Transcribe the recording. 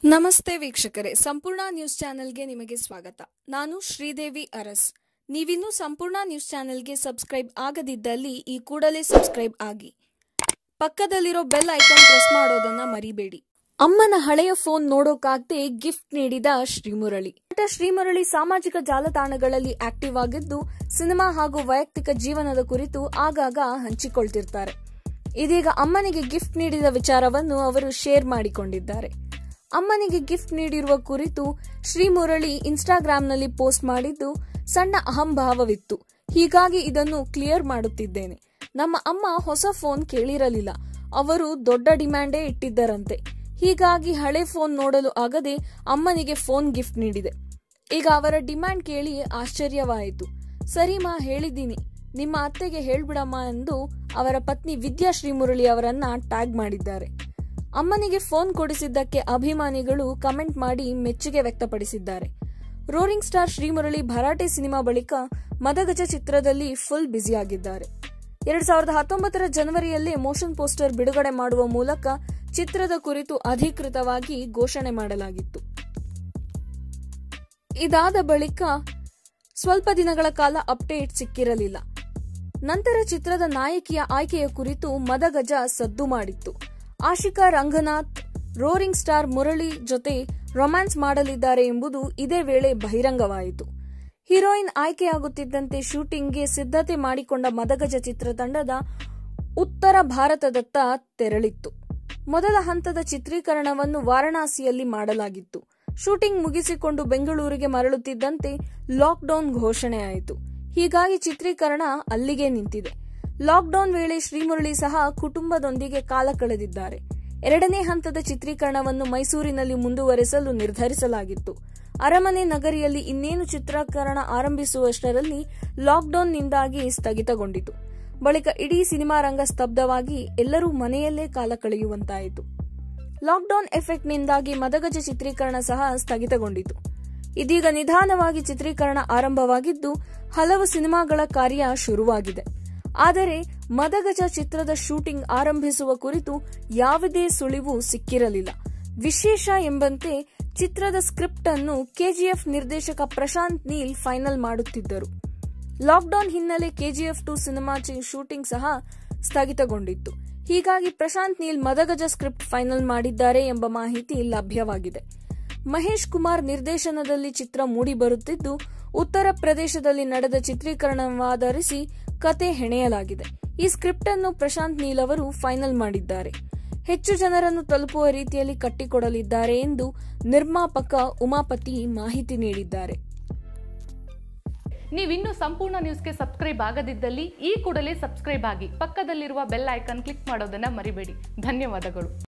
ನಮಸ್ತೆ ವೀಕ್ಷಕರೇ ಸಂಪೂರ್ಣ ನ್ಯೂಸ್ ಚಾನೆಲ್ಗೆ ನಿಮಗೆ ಸ್ವಾಗತ ನಾನು ಶ್ರೀದೇವಿ ಅರಸ್ ನೀವಿನ್ನೂ ಸಂಪೂರ್ಣ ನ್ಯೂಸ್ ಚಾನೆಲ್ಗೆ ಸಬ್ಸ್ಕ್ರೈಬ್ ಆಗದಿದ್ದಲ್ಲಿ ಈ ಕೂಡಲೇ ಸಬ್ಸ್ಕ್ರೈಬ್ ಆಗಿ ಪಕ್ಕದಲ್ಲಿರೋ ಬೆಲ್ ಐಕಾನ್ ಪ್ರೆಸ್ ಮಾಡೋದನ್ನ ಮರಿಬೇಡಿ ಅಮ್ಮನ ಹಳೆಯ ಫೋನ್ ನೋಡೋಕಾಗ್ದೆ ಗಿಫ್ಟ್ ನೀಡಿದ ಶ್ರೀಮುರಳಿ ನಟ ಶ್ರೀಮುರಳಿ ಸಾಮಾಜಿಕ ಜಾಲತಾಣಗಳಲ್ಲಿ ಆಕ್ಟಿವ್ ಆಗಿದ್ದು ಸಿನಿಮಾ ಹಾಗೂ ವೈಯಕ್ತಿಕ ಜೀವನದ ಕುರಿತು ಆಗಾಗ ಹಂಚಿಕೊಳ್ತಿರ್ತಾರೆ ಇದೀಗ ಅಮ್ಮನಿಗೆ ಗಿಫ್ಟ್ ನೀಡಿದ ವಿಚಾರವನ್ನು ಅವರು ಶೇರ್ ಮಾಡಿಕೊಂಡಿದ್ದಾರೆ ಅಮ್ಮನಿಗೆ ಗಿಫ್ಟ್ ನೀಡಿರುವ ಕುರಿತು ಶ್ರೀಮುರಳಿ ಇನ್ಸ್ಟಾಗ್ರಾಂನಲ್ಲಿ ಪೋಸ್ಟ್ ಮಾಡಿದ್ದು ಸಣ್ಣ ಅಹಂಭಾವವಿತ್ತು ಹೀಗಾಗಿ ಇದನ್ನು ಕ್ಲಿಯರ್ ಮಾಡುತ್ತಿದ್ದೇನೆ ನಮ್ಮ ಅಮ್ಮ ಹೊಸ ಫೋನ್ ಕೇಳಿರಲಿಲ್ಲ ಅವರು ದೊಡ್ಡ ಡಿಮ್ಯಾಂಡೇ ಇಟ್ಟಿದ್ದರಂತೆ ಹೀಗಾಗಿ ಹಳೆ ಫೋನ್ ನೋಡಲು ಆಗದೆ ಅಮ್ಮನಿಗೆ ಫೋನ್ ಗಿಫ್ಟ್ ನೀಡಿದೆ ಈಗ ಅವರ ಡಿಮ್ಯಾಂಡ್ ಕೇಳಿ ಆಶ್ಚರ್ಯವಾಯಿತು ಸರಿ ಮಾ ಹೇಳಿದ್ದೀನಿ ನಿಮ್ಮ ಅತ್ತೆಗೆ ಹೇಳ್ಬಿಡಮ್ಮ ಎಂದು ಅವರ ಪತ್ನಿ ವಿದ್ಯಾ ಶ್ರೀಮುರಳಿ ಅವರನ್ನ ಟ್ಯಾಗ್ ಮಾಡಿದ್ದಾರೆ ಅಮ್ಮನಿಗೆ ಫೋನ್ ಕೊಡಿಸಿದ್ದಕ್ಕೆ ಅಭಿಮಾನಿಗಳು ಕಮೆಂಟ್ ಮಾಡಿ ಮೆಚ್ಚುಗೆ ವ್ಯಕ್ತಪಡಿಸಿದ್ದಾರೆ roaring star Srimurali Bharaate cinema ಬಳಿಕ ಮದಗಜ ಚಿತ್ರದಲ್ಲಿ ಫುಲ್ ಬ್ಯುಸಿಯಾಗಿದ್ದಾರೆ ಎರಡ್ ಸಾವಿರದ ಹತ್ತೊಂಬತ್ತರ ಜನವರಿಯಲ್ಲೇ ಮೋಷನ್ ಪೋಸ್ಟರ್ ಬಿಡುಗಡೆ ಮಾಡುವ ಮೂಲಕ ಚಿತ್ರದ ಕುರಿತು ಅಧಿಕೃತವಾಗಿ ಘೋಷಣೆ ಮಾಡಲಾಗಿತ್ತು ಇದಾದ ಬಳಿಕ ಸ್ವಲ್ಪ ದಿನಗಳ ಕಾಲ ಅಪ್ಡೇಟ್ ಸಿಕ್ಕಿರಲಿಲ್ಲ ನಂತರ ಚಿತ್ರದ ನಾಯಕಿಯ ಆಯ್ಕೆಯ ಕುರಿತು ಮದಗಜ ಸದ್ದು ಮಾಡಿತ್ತು ಆಶಿಕಾ ರಂಗನಾಥ್ ರೋರಿಂಗ್ ಸ್ಟಾರ್ ಮುರಳಿ ಜೊತೆ ರೊಮ್ಯಾನ್ಸ್ ಮಾಡಲಿದ್ದಾರೆ ಎಂಬುದು ಇದೇ ವೇಳೆ ಬಹಿರಂಗವಾಯಿತು ಹೀರೋಯಿನ್ ಆಯ್ಕೆಯಾಗುತ್ತಿದ್ದಂತೆ ಶೂಟಿಂಗ್ಗೆ ಸಿದ್ಧತೆ ಮಾಡಿಕೊಂಡ ಮದಗಜ ಚಿತ್ರತಂಡದ ಉತ್ತರ ಭಾರತದತ್ತ ತೆರಳಿತ್ತು ಮೊದಲ ಹಂತದ ಚಿತ್ರೀಕರಣವನ್ನು ವಾರಣಾಸಿಯಲ್ಲಿ ಮಾಡಲಾಗಿತ್ತು ಶೂಟಿಂಗ್ ಮುಗಿಸಿಕೊಂಡು ಬೆಂಗಳೂರಿಗೆ ಮರಳುತ್ತಿದ್ದಂತೆ ಲಾಕ್ಡೌನ್ ಘೋಷಣೆಯಾಯಿತು ಹೀಗಾಗಿ ಚಿತ್ರೀಕರಣ ಅಲ್ಲಿಗೆ ನಿಂತಿದೆ ಲಾಕ್ಡೌನ್ ವೇಳೆ ಶ್ರೀಮುರಳಿ ಸಹ ಕುಟುಂಬದೊಂದಿಗೆ ಕಾಲ ಕಳೆದಿದ್ದಾರೆ ಎರಡನೇ ಹಂತದ ಚಿತ್ರೀಕರಣವನ್ನು ಮೈಸೂರಿನಲ್ಲಿ ಮುಂದುವರೆಸಲು ನಿರ್ಧರಿಸಲಾಗಿತ್ತು ಅರಮನೆ ನಗರಿಯಲ್ಲಿ ಇನ್ನೇನು ಚಿತ್ರೀಕರಣ ಆರಂಭಿಸುವಷ್ಟರಲ್ಲಿ ಲಾಕ್ಡೌನ್ನಿಂದಾಗಿ ಸ್ಥಗಿತಗೊಂಡಿತು ಬಳಿಕ ಇಡೀ ಸಿನಿಮಾ ರಂಗ ಸ್ತಬ್ಧವಾಗಿ ಎಲ್ಲರೂ ಮನೆಯಲ್ಲೇ ಕಾಲ ಕಳೆಯುವಂತಾಯಿತು ಲಾಕ್ಡೌನ್ ಎಫೆಕ್ಟ್ನಿಂದಾಗಿ ಮದಗಜ ಚಿತ್ರೀಕರಣ ಸಹ ಸ್ಥಗಿತಗೊಂಡಿತು ಇದೀಗ ನಿಧಾನವಾಗಿ ಚಿತ್ರೀಕರಣ ಆರಂಭವಾಗಿದ್ದು ಹಲವು ಸಿನಿಮಾಗಳ ಕಾರ್ಯ ಶುರುವಾಗಿದೆ ಆದರೆ ಮದಗಜ ಚಿತ್ರದ ಶೂಟಿಂಗ್ ಆರಂಭಿಸುವ ಕುರಿತು ಯಾವುದೇ ಸುಳಿವು ಸಿಕ್ಕಿರಲಿಲ್ಲ ವಿಶೇಷ ಎಂಬಂತೆ ಚಿತ್ರದ ಸ್ಕ್ರಿಪ್ಟ್ ಅನ್ನು ಕೆಜಿಎಫ್ ನಿರ್ದೇಶಕ ಪ್ರಶಾಂತ್ ನೀಲ್ ಫೈನಲ್ ಮಾಡುತ್ತಿದ್ದರು ಲಾಕ್ಡೌನ್ ಹಿನ್ನೆಲೆ ಕೆಜಿಎಫ್ ಟು ಸಿನಿಮಾ ಶೂಟಿಂಗ್ ಸಹ ಸ್ಥಗಿತಗೊಂಡಿತ್ತು ಹೀಗಾಗಿ ಪ್ರಶಾಂತ್ ನೀಲ್ ಮದಗಜ ಸ್ಕ್ರಿಪ್ಟ್ ಫೈನಲ್ ಮಾಡಿದ್ದಾರೆ ಎಂಬ ಮಾಹಿತಿ ಲಭ್ಯವಾಗಿದೆ ಮಹೇಶ್ ಕುಮಾರ್ ನಿರ್ದೇಶನದಲ್ಲಿ ಚಿತ್ರ ಮೂಡಿಬರುತ್ತಿದ್ದು ಉತ್ತರ ಪ್ರದೇಶದಲ್ಲಿ ನಡೆದ ಚಿತ್ರೀಕರಣವಾಧರಿಸಿ ಕತೆ ಹೆಣೆಯಲಾಗಿದೆ ಈ ಸ್ಕ್ರಿಪ್ಟ್ ಅನ್ನು ಪ್ರಶಾಂತ್ ನೀಲ್ ಅವರು ಫೈನಲ್ ಮಾಡಿದ್ದಾರೆ ಹೆಚ್ಚು ಜನರನ್ನು ತಲುಪುವ ರೀತಿಯಲ್ಲಿ ಕಟ್ಟಿಕೊಡಲಿದ್ದಾರೆ ಎಂದು ನಿರ್ಮಾಪಕ ಉಮಾಪತಿ ಮಾಹಿತಿ ನೀಡಿದ್ದಾರೆ ನೀವಿನ್ನೂ ಸಂಪೂರ್ಣ ನ್ಯೂಸ್ಗೆ ಸಬ್ಸ್ಕ್ರೈಬ್ ಆಗದಿದ್ದಲ್ಲಿ ಈ ಕೂಡಲೇ ಸಬ್ಸ್ಕ್ರೈಬ್ ಆಗಿ ಪಕ್ಕದಲ್ಲಿರುವ ಬೆಲ್ ಐಕಾನ್ ಕ್ಲಿಕ್ ಮಾಡೋದನ್ನ ಮರಿಬೇಡಿ ಧನ್ಯವಾದಗಳು